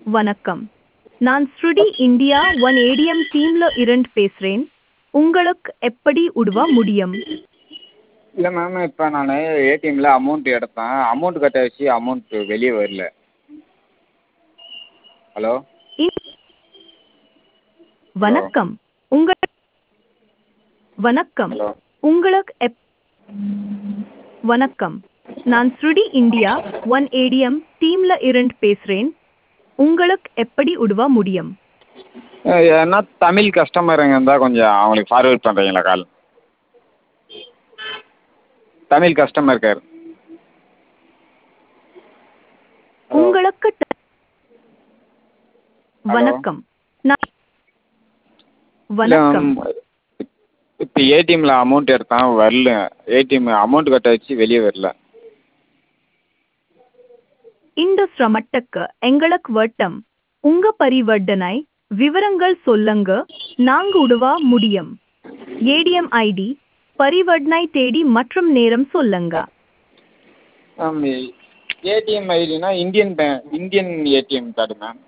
வணக்கம் நான் ஸ்ருடி இந்தியா ஒன் ஏடிஎம் டீம்ல இருந்து பேசுறேன் உங்களுக்கு எப்படி உதவ முடியும் இல்லை மேம் இப்போ நான் ஏடிஎம்மில் அமௌண்ட் எடுத்தேன் அமௌண்ட் கட்டாயிடுச்சு அமௌண்ட் வெளியே வரல ஹலோ இ- வணக்கம் உங்க வணக்கம் ஹலோ உங்களுக்கு எப் வணக்கம் நான் ஸ்ருடி இந்தியா ஒன் ஏடிஎம் டீம்ல இருந்து பேசுறேன் உங்களுக்கு எப்படி உதவ முடியும் ஏன்னா தமிழ் கஸ்டமருங்க இருந்தால் கொஞ்சம் அவங்களுக்கு ஃபார்வேர்ட் பண்ணுறீங்களா கால் தமிழ் கஸ்டமர் கேர் உங்களுக்கு ட- வணக்கம் நான் வணக்கம் இப்போ ஏடிஎம்மில் அமௌண்ட் எடுத்தேன் வரல ஏடிஎம் அமௌண்ட் கட்டாயிடுச்சு வெளியே வரல இந்த சிரமத்துக்கு எங்களுக்கு வட்டம் உங்க பரிவர்த்தனை விவரங்கள் சொல்லுங்க நாங்க உதவ முடியும் ஏடிஎம் ஐடி பரிவர்த்தனை தேதி மற்றும் நேரம் சொல்லுங்க மேம் ஏடிஎம் ஐடினா Indian bank Indian ATM card ma'am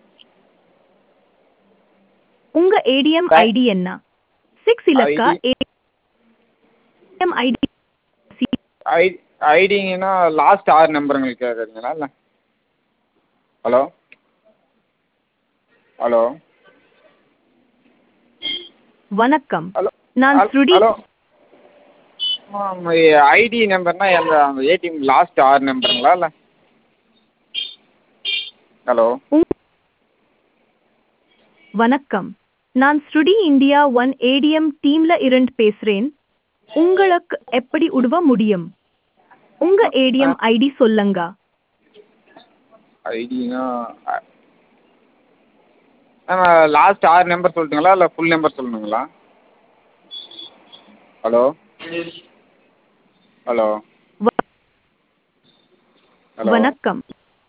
உங்க ஏடிஎம் Bank- ஐடி என்ன சிக்ஸ் இலக்க ஏடிஎம் ஐடி ஐ ஐடிங்கன்னா லாஸ்ட் ஆறு நம்பருங்களுக்கு கேட்குறீங்களா இல்லை ஹலோ ஹலோ வணக்கம் ஹலோ நான் ஸ்ருடி ஹலோ மேம் ஐடி நம்பர்னா அந்த அந்த ஏடிஎம் லாஸ்ட் ஆறு நம்பருங்களா இல்லை ஹலோ உங்- வணக்கம் நான் ஸ்ருடி இந்தியா ஒன் ஏடிஎம் டீம்ல இருந்து பேசுறேன் உங்களுக்கு எப்படி உதவ முடியும் உங்க ஏடிஎம் ஐடி சொல்லுங்க ஐடினா மேம் லாஸ்ட் ஆறு நம்பர் சொல்லட்டுங்களா இல்லை ஃபுல் நம்பர் சொல்லணுங்களா ஹலோ ஹலோ வ- ஹலோ வணக்கம்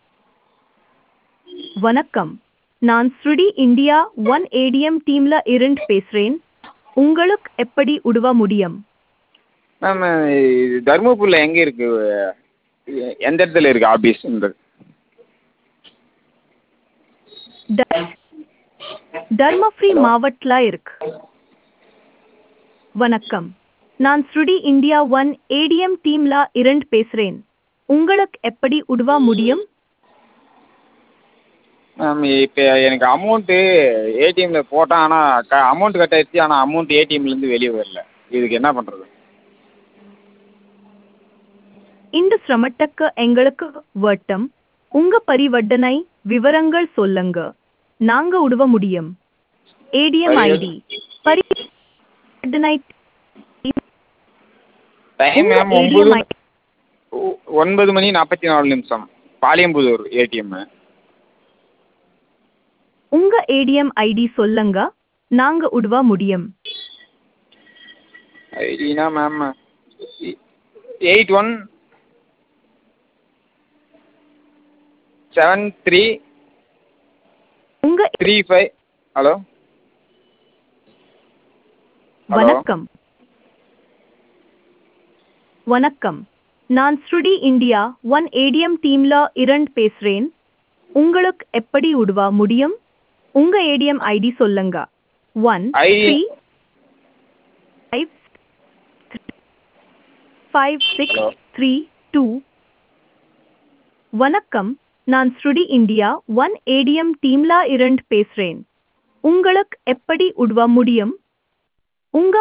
வணக்கம் நான் ஸ்ருடி இந்தியா ஒன் ஏடிஎம் டீம்ல இருந்து பேசுறேன் உங்களுக்கு எப்படி உதவ முடியும் மேம் இது தருமபுரியில் எங்கே இருக்குது எந்த இடத்துல இருக்குது ஆஃபீஸுன்றது த- தர்மபுரி மாவட்டல இருக்கு வணக்கம் நான் ஸ்ருடி இந்தியா ஒன் ஏடிஎம் டீம்ல இருந்து பேசுறேன் உங்களுக்கு எப்படி உதவ முடியும் மேம் இப்போ எனக்கு அமௌண்ட்டு ஏடிஎம்மில் போட்டேன் ஆனால் க அமௌண்ட் கட் ஆயிடுச்சு ஆனால் அமௌண்ட் ஏடிஎம்லேருந்து வெளியே வரல இதுக்கு என்ன பண்ணுறது இந்த சிரமத்துக்கு எங்களுக்கு வட்டம் உங்க பரிவர்த்தனை விவரங்கள் சொல்லுங்க நாங்க உதவ முடியும் ஏடிஎம் ஐடி பரிவர்த்தனை டைம் உங்க மேம் ADM ஒம்பது ஐடி ஒ- ஒன்பது மணி நாற்பத்தி நாலு நிமிஷம் பாளையம்புதூர் ஏடிஎம்மு உங்க ஏடிஎம் ஐடி சொல்லுங்க நாங்க உதவ முடியும் ஐடினா ma'am eight one seven three உங்க த்ரீ ஃபைவ் ஹலோ ஹலோ வணக்கம் வணக்கம் நான் ஸ்ருடி இந்தியா ஒன் ஏடிஎம் டீம்ல இருந்து பேசுறேன் உங்களுக்கு எப்படி உதவ முடியும் உங்க ஏடிஎம் ஐடி சொல்லுங்க one ID three five five six hello three two வணக்கம் நான் ஸ்ருடி இந்தியா ஒன் ஏடிஎம் டீம்ல இருந்து பேசுறேன் உங்களுக்கு எப்படி உதவ முடியும் உங்க